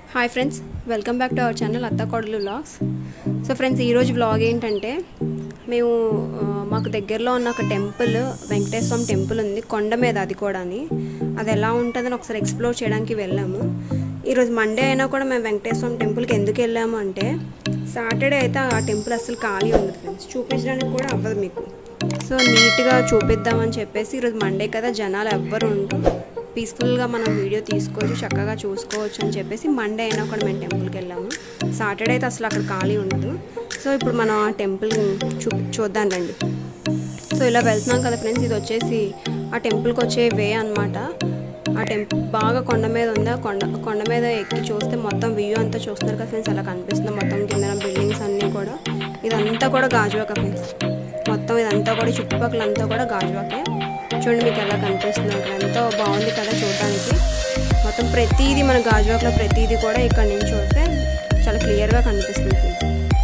Hi friends welcome back to our channel అత్త కొడలు vlogs so friends ఈరోజు vlog ఏంటంటే మేము ఆ, మాకు దగ్గరలో ఉన్న ఒక టెంపుల్ వెంకటేశ్వర స్వామి టెంపుల్ ఉంది కొండ మీద అది కూడా అది ఎలా ఉంటుందని ఒకసారి ఎక్స్ప్లోర్ చేయడానికి వెళ్ళాము ఈరోజు మండే అయినా కూడా మేము వెంకటేశ్వర స్వామి టెంపుల్కి ఎందుకు వెళ్ళాము అంటే సాటర్డే అయితే ఆ టెంపుల్ అసలు ఖాళీ ఉంది ఫ్రెండ్స్ చూపించడానికి కూడా అవ్వదు మీకు సో నీట్గా చూపిద్దామని చెప్పేసి ఈరోజు మండే కదా జనాలు ఎవ్వరు ఉండరు పీస్ఫుల్గా మనం వీడియో తీసుకోవచ్చు చక్కగా చూసుకోవచ్చు అని చెప్పేసి మండే అయినా కూడా మేము టెంపుల్కి వెళ్ళాము సాటర్డే అయితే అసలు అక్కడ ఖాళీ ఉండదు సో ఇప్పుడు మనం ఆ టెంపుల్ చూ చూద్దాం రండి సో ఇలా వెళ్తున్నాం కదా ఫ్రెండ్స్ ఇది వచ్చేసి ఆ టెంపుల్కి వచ్చే వే అనమాట ఆ టెంపుల్ బాగా కొండ మీద ఉంది ఆ కొండ కొండ మీద ఎక్కి చూస్తే మొత్తం వ్యూ అంతా చూస్తున్నారు కదా ఫ్రెండ్స్ అలా కనిపిస్తుంది మొత్తం కింద బిల్డింగ్స్ అన్నీ కూడా ఇదంతా కూడా గాజువాక ఫ్రెండ్స్ మొత్తం ఇదంతా కూడా చుట్టుపక్కల అంతా కూడా గాజువాకే చూడండి మీకు ఎలా కనిపిస్తుంది అక్కడ ఎంతో బాగుంది కదా చూడడానికి మొత్తం ప్రతిదీ మన గాజువాకలో ప్రతిదీ కూడా ఇక్కడ నుంచి చూస్తే చాలా క్లియర్గా కనిపిస్తుంది ఫ్రెండ్స్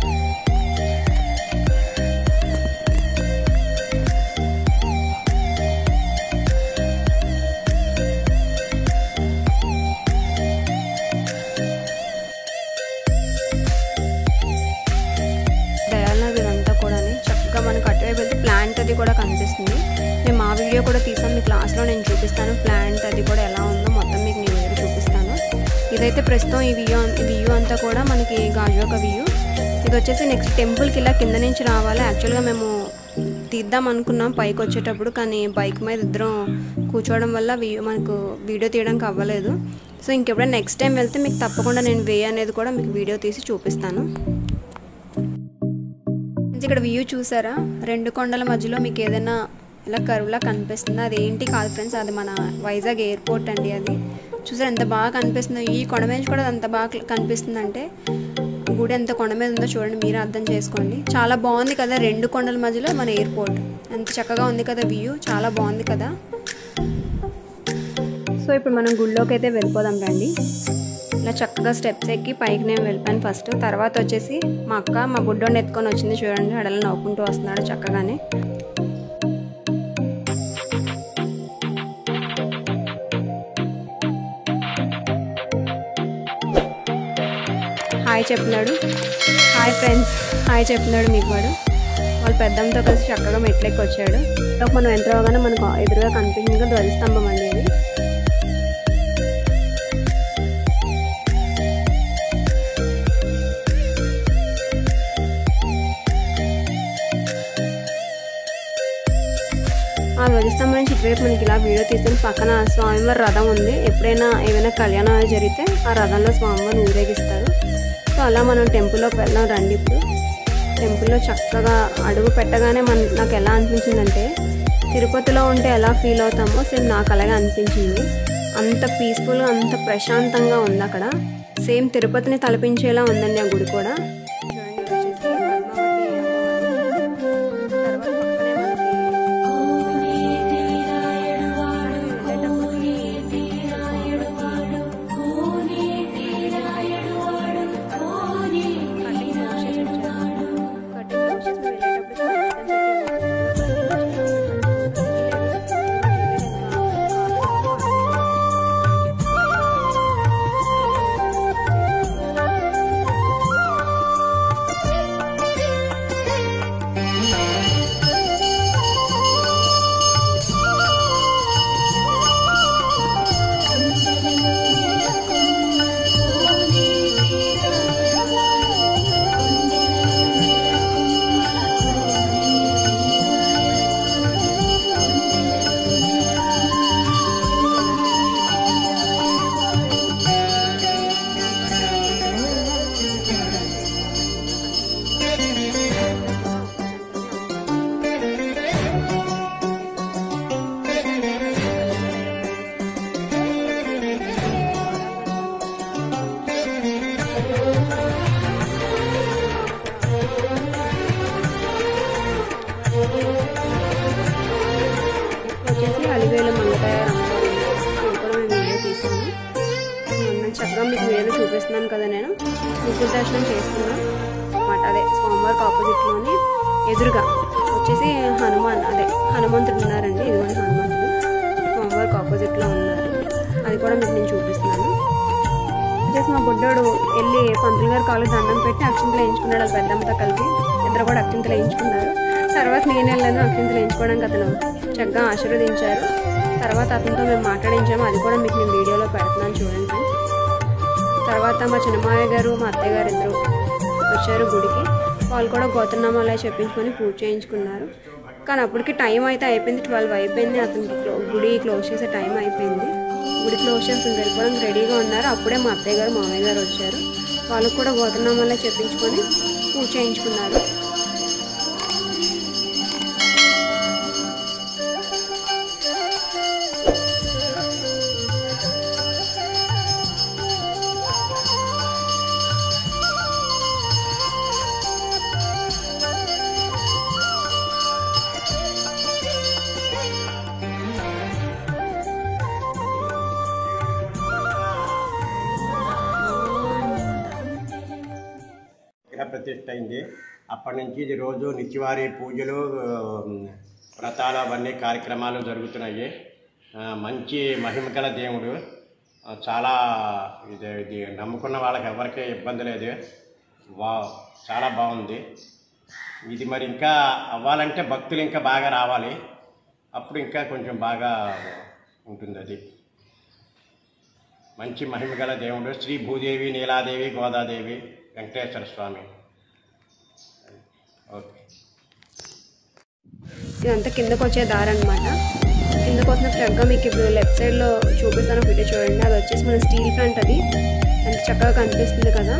దయాలనగర్ ఇదంతా కూడా చక్కగా మనకు అటువైపు వెళ్తే ప్లాంట్ అది కూడా కనిపిస్తుంది మేము ఆ వీడియో కూడా తీసాం మీ క్లాస్లో నేను చూపిస్తాను ప్లాంట్ అది కూడా ఎలా ఉందో మొత్తం మీకు నేను వీడియో చూపిస్తాను ఇదైతే ప్రస్తుతం ఈ వ్యూ ఈ వ్యూ అంతా కూడా మనకి గాజువాక వ్యూ ఇది వచ్చేసి నెక్స్ట్ టెంపుల్కి ఇలా కింద నుంచి రావాలి యాక్చువల్గా మేము తీద్దాం అనుకున్నాం పైకి వచ్చేటప్పుడు కానీ బైక్ మీద ఇద్దరం కూర్చోవడం వల్ల వ్యూ మనకు వీడియో తీయడానికి అవ్వలేదు సో ఇంకెప్పుడైనా నెక్స్ట్ టైం వెళ్తే మీకు తప్పకుండా నేను వే అనేది కూడా మీకు వీడియో తీసి చూపిస్తాను ఇక్కడ వ్యూ చూసారా రెండు కొండల మధ్యలో మీకు ఏదైనా ఇలా కరువులా కనిపిస్తుందా అది ఏంటి కాదు ఫ్రెండ్స్ అది మన వైజాగ్ ఎయిర్పోర్ట్ అండి అది చూసారా ఎంత బాగా కనిపిస్తుందో ఈ కొండ మీద నుంచి కూడా అంత బాగా కనిపిస్తుంది అంటే గుడి ఎంత కొండ మీద ఉందో చూడండి మీరు అర్థం చేసుకోండి చాలా బాగుంది కదా రెండు కొండల మధ్యలో మన ఎయిర్పోర్ట్ ఎంత చక్కగా ఉంది కదా వ్యూ చాలా బాగుంది కదా సో ఇప్పుడు మనం గుళ్ళోకి అయితే వెళ్ళిపోదాం రండి ఇలా చక్కగా స్టెప్స్ ఎక్కి పైకి నేను వెళ్ళిపోయాను ఫస్ట్ తర్వాత వచ్చేసి మా అక్క మా గుడ్డోని ఎత్తుకొని వచ్చింది చూడండి అడలు నవ్వుకుంటూ వస్తున్నాడు చక్కగానే హాయ్ చెప్తున్నాడు హాయ్ ఫ్రెండ్స్ హాయ్ చెప్తున్నాడు మీకు వాడు వాళ్ళ పెద్దంతో కలిసి చక్కగా మెట్లెక్కి వచ్చాడు ఇలా మనం ఎంటర్ అవగానే మనకు ఎదురుగా కనిపించింది ధ్వజస్తంభం అండి అది ఆ ధ్వజస్తంభం నుంచి ఇటువైపు మనకి ఇలా వీడియో తీసిన పక్కన స్వామివారి రథం ఉంది ఎప్పుడైనా ఏమైనా కళ్యాణం అనేది జరిగితే ఆ రథంలో స్వామివారిని ఊరేగిస్తారు సో అలా మనం టెంపుల్లోకి వెళ్దాం రండి ఇప్పుడు టెంపుల్లో చక్కగా అడుగు పెట్టగానే మన నాకు ఎలా అనిపించిందంటే తిరుపతిలో ఉంటే ఎలా ఫీల్ అవుతామో సేమ్ నాకు అలాగే అనిపించింది అంత పీస్ఫుల్గా అంత ప్రశాంతంగా ఉంది అక్కడ సేమ్ తిరుపతిని తలపించేలా ఉందండి ఆ గుడి కూడా చూడండి ఇది వచ్చేసి పద్మావతి అమ్మవారు. తర్వాత పక్కనే మనకి వచ్చేసి అలివేలు మంగతాయ అమ్మవారి ఇది కూడా మేము వీడియో తీసాము నేను చక్కగా మీకు వీడియో చూపిస్తున్నాను కదా నేను ముగ్గురు దర్శనం చేసుకున్నాం అన్నమాట అదే స్వామివారికి ఆపోజిట్లోని ఎదురుగా వచ్చేసి హనుమాన్ అదే హనుమంతుడు ఉన్నారండి ఇదిగోండి హనుమంతుడు స్వామివారికి ఆపోజిట్లో ఉన్నారు అది కూడా మీకు నేను చూపిస్తున్నాను చేసి మా బుడ్డోడు వెళ్ళి పంతులు గారి కాళ్ళు దండం పెట్టి అక్షింతలు వేయించుకున్నాడు వాళ్ళ పెద్దమ్మతో కలిపి ఇద్దరు కూడా అక్షింతలు వేయించుకున్నారు తర్వాత నేను వెళ్ళాను అక్షింతలు వేయించుకోవడానికి అతను చక్కగా ఆశీర్వదించారు తర్వాత అతనితో మేము మాట్లాడించాము అది కూడా మీకు నేను వీడియోలో పెడుతున్నాను చూడండి ఫ్రెండ్స్ తర్వాత మా చిన్నమాయ గారు మా అత్తయ్య గారు ఇద్దరు వచ్చారు గుడికి వాళ్ళు కూడా గోత్రనామాలయ చెప్పించుకొని పూజ చేయించుకున్నారు కానీ అప్పటికి టైం అయితే అయిపోయింది ట్వెల్వ్ అయిపోయింది అతనికి క్లో- గుడి క్లోజ్ చేసే టైం అయిపోయింది గుడి క్లోజ్ చేసుకుని వెళ్ళిపోవడానికి రెడీగా ఉన్నారు అప్పుడే మా అత్తయ్య గారు మామయ్య గారు వచ్చారు వాళ్ళకు కూడా గోత్రనామాలయ చెప్పించుకొని పూజ చేయించుకున్నారు విగ్రహ ప్రతిష్ఠ అయింది అప్పటి నుంచి ఇది రోజు నిత్యవారి పూజలు ఉమ్, వ్రతాలు అవన్నీ కార్యక్రమాలు జరుగుతున్నాయి ఆ, మంచి మహిమ గల దేవుడు ఆ, చాలా ఇది ఇది నమ్ముకున్న వాళ్ళకి ఎవరికీ ఇబ్బంది లేదు వా చాలా బాగుంది ఇది మరి ఇంకా అవ్వాలంటే భక్తులు ఇంకా బాగా రావాలి అప్పుడు ఇంకా కొంచెం బాగా ఉంటుంది అది మంచి మహిమ గల దేవుడు శ్రీ భూదేవి నీలాదేవి గోదాదేవి వెంకటేశ్వర స్వామి ఓకే ఇదంతా కిందకు వచ్చే దారి అనమాట కిందకు వచ్చిన చక్కగా మీకు ఇప్పుడు లెఫ్ట్ సైడ్లో చూపిస్తాను ఒక వీడియో చూడండి అది వచ్చేసి మన స్టీల్ ప్లాంట్ అది ఎంత చక్కగా కనిపిస్తుంది కదా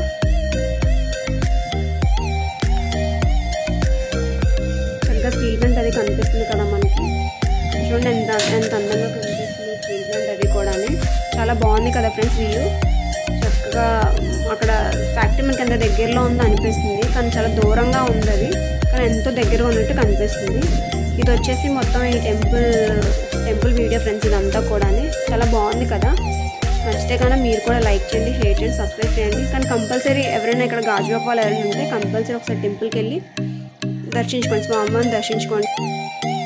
చక్కగా స్టీల్ ప్లాంట్ అది కనిపిస్తుంది కదా మనకి చూడండి ఎంత ఎంత అందంగా కనిపిస్తుంది స్టీల్ ప్లాంట్ అది కూడా చాలా బాగుంది కదా ఫ్రెండ్స్ వ్యూ చక్కగా అక్కడ ఫ్యాక్టరీ మనకి ఎంత దగ్గరలో ఉందో అనిపిస్తుంది కానీ చాలా దూరంగా ఉంది అది కానీ ఎంతో దగ్గరగా ఉన్నట్టు కనిపిస్తుంది ఇది వచ్చేసి మొత్తం ఈ టెంపుల్ టెంపుల్ వీడియో ఫ్రెండ్స్ ఇదంతా కూడా చాలా బాగుంది కదా నచ్చితే కానీ మీరు కూడా లైక్ చేయండి షేర్ చేయండి సబ్స్క్రైబ్ చేయండి కానీ కంపల్సరీ ఎవరైనా ఇక్కడ గాజువాక వాళ్ళు ఎవరైనా ఉంటే కంపల్సరీ ఒకసారి టెంపుల్కి వెళ్ళి దర్శించుకోండి మా అమ్మని దర్శించుకోండి